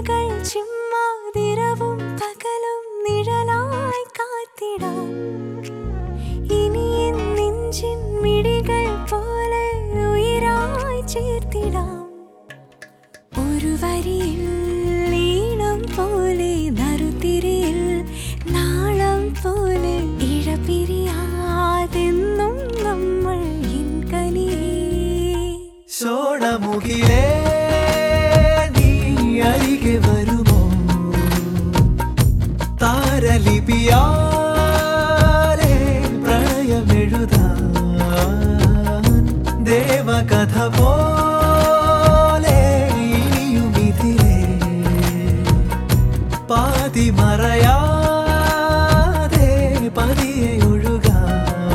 മിഴികൾ ചിമ്മാതിരവും പകലും നിഴലായി കാത്തിടാം ഇനി എൻ നെഞ്ചിൻ മിഴികൾ പോലെ ഉയരായി ചേർത്തിടാം ഒരു വരിയിൽ ഈണം പോലെ നറുതിരിയിൽ നാളം പോലെ ഇഴപിരിയാതെന്നും നമ്മൾ ഇൻ കനിയേ സോണമുഖിലേ നീ അരികെ വരുമോ താരലിപിയാലേ പ്രണയമെഴുതാൻ ദേവകഥ പോലെ ഇനിയുമിതിലേ പാതി മറയാതെ പതിയെ ഒഴുകാൻ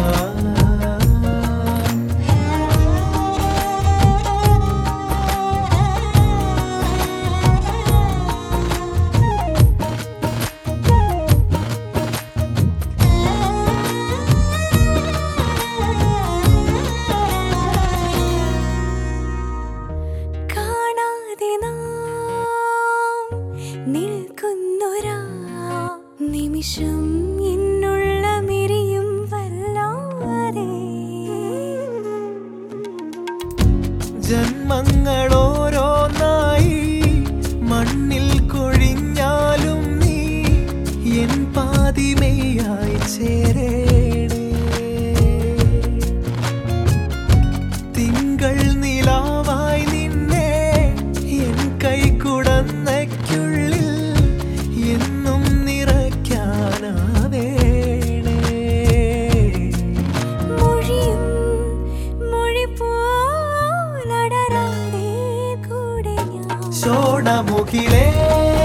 കാണാതെ നാം നിൽക്കുന്നൊരാ നിമിഷം എന്നുള്ള മിരിയും വല്ലാതെ ജന്മങ്ങളോരോന്നായി മണ്ണിൽ കൊഴിഞ്ഞാലും നീ എൻ പാതിമയായി ചേരേണേ തിങ്കൾ നിലാവായി നിന്നെ എൻ കൈക്കുടന്നയ്ക്കുള്ളിൽ എന്നും നിറയ്ക്കാനാവേണേ മൊഴിയും മൊഴി പോലടരാതെ കൂടെ ഞാൻ സോണമുഖിലേ